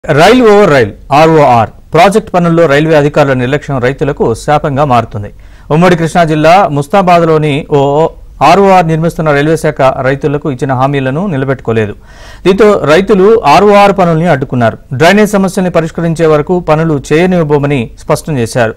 rail over rail ROR project పనుల్లో రైల్వే అధికారుల నిర్లక్ష్యం రైతులకు శాపంగా మారుతుంది ఉమ్మడి కృష్ణా జిల్లా ముస్తాబాద్లోని ఓ ఆర్ఓఆర్ నిర్మిస్తున్న రైల్వే శాఖ రైతులకు ఇచ్చిన హామీలను నిలబెట్టుకోలేదు దీంతో రైతులు ఆర్ఓఆర్ పనుల్ని అడ్డుకున్నారు డ్రైనేజ్ సమస్యల్ని పరిష్కరించే వరకు పనులు చేయనివ్వబోమని స్పష్టం చేశారు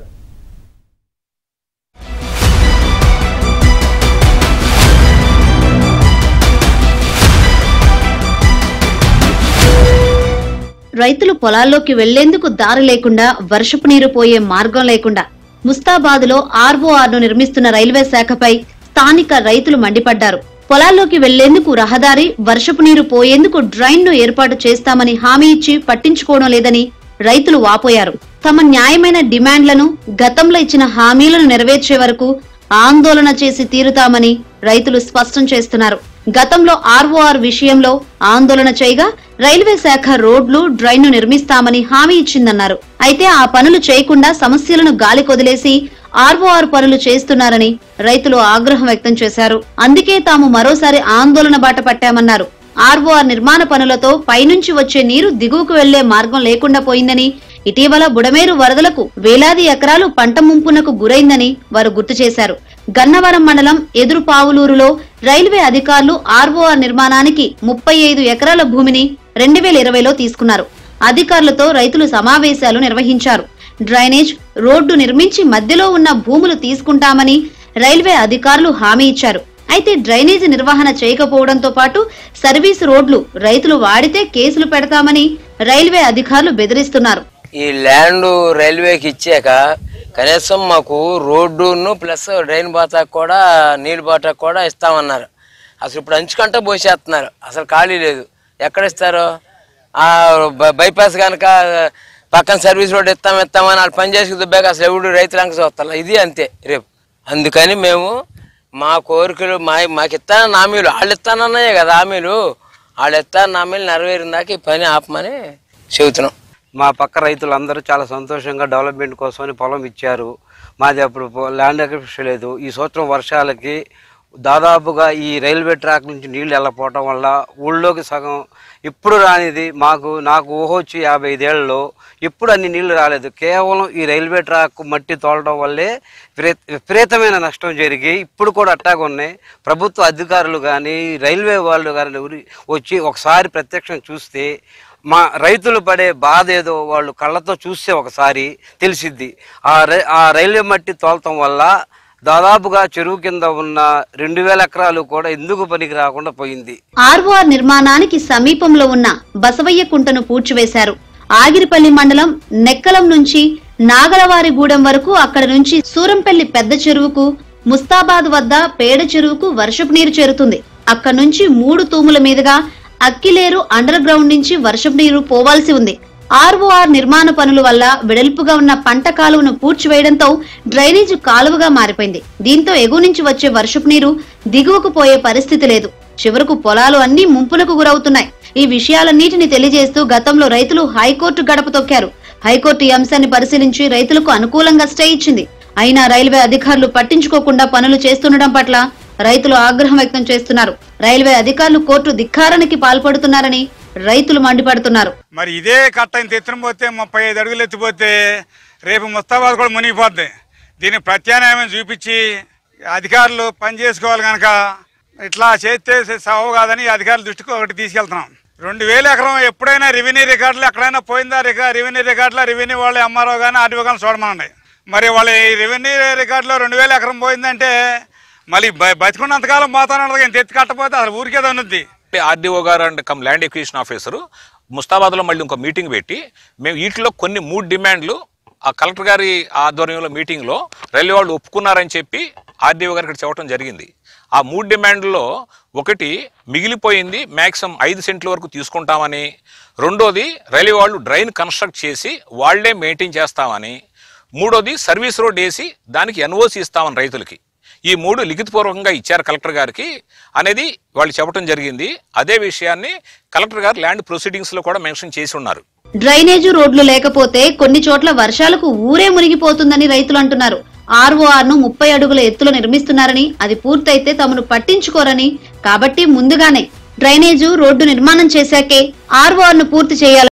రైతులు పొలాల్లోకి వెళ్లేందుకు దారి లేకుండా వర్షపు నీరు పోయే మార్గం లేకుండా ముస్తాబాదులో ఆర్ఓఆర్ ను నిర్మిస్తున్న రైల్వే శాఖపై స్థానిక రైతులు మండిపడ్డారు పొలాల్లోకి వెళ్లేందుకు రహదారి వర్షపు నీరు పోయేందుకు డ్రైన్ ను ఏర్పాటు చేస్తామని హామీ ఇచ్చి పట్టించుకోవడం లేదని రైతులు వాపోయారు తమ న్యాయమైన డిమాండ్లను గతంలో ఇచ్చిన హామీలను నెరవేర్చే వరకు ఆందోళన చేసి తీరుతామని రైతులు స్పష్టం చేస్తున్నారు గతంలో ఆర్ఓఆర్ విషయంలో ఆందోళన చేయగా రైల్వే శాఖ రోడ్లు డ్రైన్ను నిర్మిస్తామని హామీ ఇచ్చిందన్నారు అయితే ఆ పనులు చేయకుండా సమస్యలను గాలి కొదిలేసి ఆర్ఓఆర్ పనులు చేస్తున్నారని రైతులు ఆగ్రహం వ్యక్తం చేశారు అందుకే తాము మరోసారి ఆందోళన బాట పట్టామన్నారు ఆర్ఓఆర్ నిర్మాణ పనులతో పైనుంచి వచ్చే నీరు దిగువకు వెళ్లే మార్గం లేకుండా పోయిందని ఇటీవల బుడమేరు వరదలకు వేలాది ఎకరాలు పంట ముంపునకు గురైందని వారు గుర్తు చేశారు గన్నవరం మండలం ఎదురుపావులూరులో రైల్వే అధికారులు ఆర్ఓఆర్ నిర్మాణానికి ముప్పై ఐదు ఎకరాల భూమిని రెండు వేల ఇరవైలో తీసుకున్నారు అధికారులతో రైతులు సమావేశాలు నిర్వహించారు డ్రైనేజ్ రోడ్డు నిర్మించి మధ్యలో ఉన్న భూములు తీసుకుంటామని రైల్వే అధికారులు హామీ ఇచ్చారు అయితే డ్రైనేజీ నిర్వహణ చేయకపోవడంతో పాటు సర్వీస్ రోడ్లు రైతులు వాడితే కేసులు పెడతామని రైల్వే అధికారులు బెదిరిస్తున్నారు ఈ ల్యాండ్ రైల్వేకి ఇచ్చాక కనీసం మాకు రోడ్డును ప్లస్ డ్రైన్ బాతాకు కూడా నీళ్ళు బాటాకు కూడా ఇస్తామన్నారు అసలు ఇప్పుడు అంచుకంటే పోసేస్తున్నారు అసలు ఖాళీ లేదు ఎక్కడ ఇస్తారు ఆ బై- బైపాస్ కనుక పక్కన సర్వీస్ రోడ్ ఇస్తాం ఇస్తామని వాళ్ళు పని చేసి దుబ్బాక అసలు ఎవడు రైతులంక చూస్తారు ఇది అంతే రేపు అందుకని మేము మా కోరికలు మా మాకు ఇస్తానన్న హామీలు వాళ్ళు ఇస్తానన్నాయే కదా హామీలు వాళ్ళు ఇస్తానన్న హామీలు నెరవేరిన దాకా ఈ పని ఆపమని చెబుతున్నాం మా పక్క రైతులందరూ చాలా సంతోషంగా డెవలప్మెంట్ కోసమని పొలం ఇచ్చారు మాది అప్పుడు పొ- ల్యాండ్ అక్విజిషన్ లేదు ఈ సంవత్సరం వర్షాలకి దాదాపుగా ఈ రైల్వే ట్రాక్ నుంచి నీళ్లు వెళ్ళపోవటం వల్ల ఊళ్ళోకి సగం ఇప్పుడు రానిది మాకు నాకు ఊహ వచ్చి యాభై ఐదేళ్లలో ఇప్పుడు అన్ని నీళ్లు రాలేదు కేవలం ఈ రైల్వే ట్రాక్ మట్టి తోలడం వల్లే విపరీత విపరీతమైన నష్టం జరిగి ఇప్పుడు కూడా అట్టాగా ఉన్నాయి ప్రభుత్వ అధికారులు కానీ రైల్వే వాళ్ళు కానీ ఊరి- వచ్చి ఒకసారి ప్రత్యక్షం చూస్తే మా రైతులు పడే బాధ ఏదో వాళ్ళు కళ్ళతో చూస్తే ఒకసారి తెలిసిద్ది ఆ రై ఆ రైల్వే మట్టి తోలటం వల్ల దాదాపుగా చెరువు కింద ఉన్న రెండు వేల ఎకరాలు కూడా ఎందుకు పనికి రాకుండా పోయింది ఆర్ఓఆర్ నిర్మాణానికి సమీపంలో ఉన్న బసవయ్య కుంటను పూడ్చివేశారు ఆగిరిపల్లి మండలం నెక్కలం నుంచి నాగలవారిగూడెం వరకు అక్కడి నుంచి సూరంపల్లి పెద్ద చెరువుకు ముస్తాబాద్ వద్ద పేడ చెరువుకు వర్షపు నీరు చేరుతుంది అక్కడి నుంచి మూడు తూముల మీదుగా అక్కిలేరు అండర్ గ్రౌండ్ నుంచి వర్షపు నీరు పోవాల్సి ఉంది ఆర్ఓఆర్ నిర్మాణ పనుల వల్ల వెడల్పుగా ఉన్న పంట కాలువను పూడ్చివేయడంతో డ్రైనేజ్ కాలువగా మారిపోయింది దీంతో ఎగువ నుంచి వచ్చే వర్షపు నీరు దిగువకు పోయే పరిస్థితి లేదు చివరకు పొలాలు అన్ని ముంపులకు గురవుతున్నాయి ఈ విషయాలన్నిటిని తెలియజేస్తూ గతంలో రైతులు హైకోర్టు గడప తొక్కారు హైకోర్టు ఈ అంశాన్ని పరిశీలించి రైతులకు అనుకూలంగా స్టే ఇచ్చింది అయినా రైల్వే అధికారులు పట్టించుకోకుండా పనులు చేస్తుండడం పట్ల రైతులు ఆగ్రహం వ్యక్తం చేస్తున్నారు రైల్వే అధికారులు కోర్టు ధిక్కారానికి పాల్పడుతున్నారని రైతులు మండిపడుతున్నారు మరి ఇదే కట్ట ఇంత ఎత్తున పోతే ముప్పై ఐదు అడుగులు ఎత్తిపోతే రేపు ముస్తాబాద్ కూడా మునిగిపోద్ది దీన్ని ప్రత్యామ్నాయం చూపించి అధికారులు పని చేసుకోవాలి కనుక ఇట్లా చేస్తే సవ కాదని అధికారుల దృష్టికి ఒకటి తీసుకెళ్తున్నాం రెండు వేల ఎకరం ఎప్పుడైనా రెవెన్యూ రికార్డులు ఎక్కడైనా పోయిందా రికా రెవెన్యూ రికార్డులో రెవెన్యూ వాళ్ళు ఎంఆర్ఓ కానీ ఆర్డీఓ కానీ చూడమనండి మరి వాళ్ళ ఈ రెవెన్యూ రికార్డులో రెండు వేల ఎకరం పోయిందంటే మళ్ళీ బ- బతికున్నంతకాలం పోతాను ఇంత ఎత్తి కట్టపోతే అసలు ఊరికేదో ఉన్నది ఆర్డీఓ గారు and come land acquisition officer ముస్తాబాద్లో మళ్ళీ ఇంకో మీటింగ్ పెట్టి మేము వీటిలో కొన్ని మూడు డిమాండ్లు ఆ కలెక్టర్ గారి ఆధ్వర్యంలో మీటింగ్లో రైల్వే వాళ్ళు ఒప్పుకున్నారని చెప్పి ఆర్డీఓ గారికి ఇక్కడ చెప్పడం జరిగింది ఆ మూడు డిమాండ్లలో ఒకటి మిగిలిపోయింది మ్యాక్సిమం ఐదు సెంట్ల వరకు తీసుకుంటామని రెండోది రైల్వే వాళ్ళు డ్రైన్ కన్స్ట్రక్ట్ చేసి వాళ్ళే మెయింటైన్ చేస్తామని మూడోది సర్వీస్ రోడ్ వేసి దానికి ఎన్ఓసి ఇస్తామని రైతులకి ఈ మూడు లిఖితపూర్వకంగా ఇచ్చారు కలెక్టర్ గారికి అనేది వాళ్ళు చెప్పడం జరిగింది అదే విషయాన్ని కలెక్టర్ గారు ల్యాండ్ ప్రొసీడింగ్స్ లో కూడా మెన్షన్ చేసి ఉన్నారు డ్రైనేజీ రోడ్లు లేకపోతే కొన్ని చోట్ల వర్షాలకు ఊరే మునిగిపోతుందని రైతులు అంటున్నారు ఆర్ఓఆర్ ను ముప్పై అడుగుల ఎత్తులో నిర్మిస్తున్నారని అది పూర్తయితే తమను పట్టించుకోరని కాబట్టి ముందుగానే డ్రైనేజు రోడ్డు నిర్మాణం చేశాకే ఆర్ఓఆర్ ను పూర్తి చేయాలని